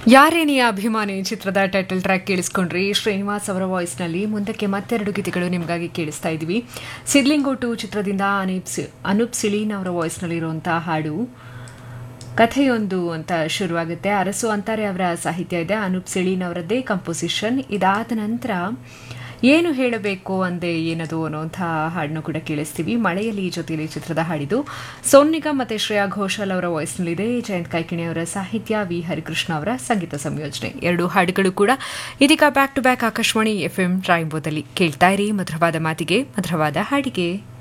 ಯಾರೇನಿಯ ಅಭಿಮಾನಿ ಚಿತ್ರದ title track ಕೇಳಿಸ್ಕೊಂಡ್ರಿ Srinivas ಅವರ ವಾಯ್ಸ್ನಲ್ಲಿ ಮುಂದಕ್ಕೆ ಮತ್ತೆರಡು ಗೀತೆಗಳು ನಿಮಗಾಗಿ ಕೇಳಿಸ್ತಾ ಇದ್ವಿ ಸಿದ್ಲಿಂಗೋ ಟು ಚಿತ್ರದಿಂದ ಅನೂಪ್ ಸಿ- ಅನೂಪ್ ಸಿಳೀನ್ ಅವರ ವಾಯ್ಸ್ನಲ್ಲಿರುವಂತಹ ಹಾಡು ಕಥೆಯೊಂದು ಅಂತ ಶುರುವಾಗುತ್ತೆ ಅರಸು ಅಂತಾರೆ ಅವರ ಸಾಹಿತ್ಯ ಇದೆ ಅನೂಪ್ ಸಿಳೀನ್ ಅವರದ್ದೇ ಕಂಪೋಸಿಷನ್ ಇದಾದ ನಂತರ ಏನು ಹೇಳಬೇಕು ಅಂದೆ ಏನದು ಅನ್ನುವಂಥ ಹಾಡನ್ನು ಕೂಡ ಕೇಳಿಸ್ತೀವಿ ಮಳೆಯಲ್ಲಿ ಜೊತೆಯಲ್ಲಿ ಚಿತ್ರದ ಹಾಡಿದು ಸೋನ್ ನಿಗಮ್ ಮತ್ತೆ ಶ್ರೇಯಾ ಘೋಷಾಲ್ ಅವರ ವಾಯ್ಸ್ನಲ್ಲಿದೆ ಜಯಂತ್ ಕಾಯ್ಕಿಣಿ ಅವರ ಸಾಹಿತ್ಯ ವಿ ಹರಿಕೃಷ್ಣ ಅವರ ಸಂಗೀತ ಸಂಯೋಜನೆ ಎರಡು ಹಾಡುಗಳು ಕೂಡ ಇದೀಗ back to back Akashvani FM ರಾಯಿಂಬೋದಲ್ಲಿ ಕೇಳ್ತಾ ಇರಿ ಮಧುರವಾದ ಮಾತಿಗೆ ಮಧುರವಾದ ಹಾಡಿಗೆ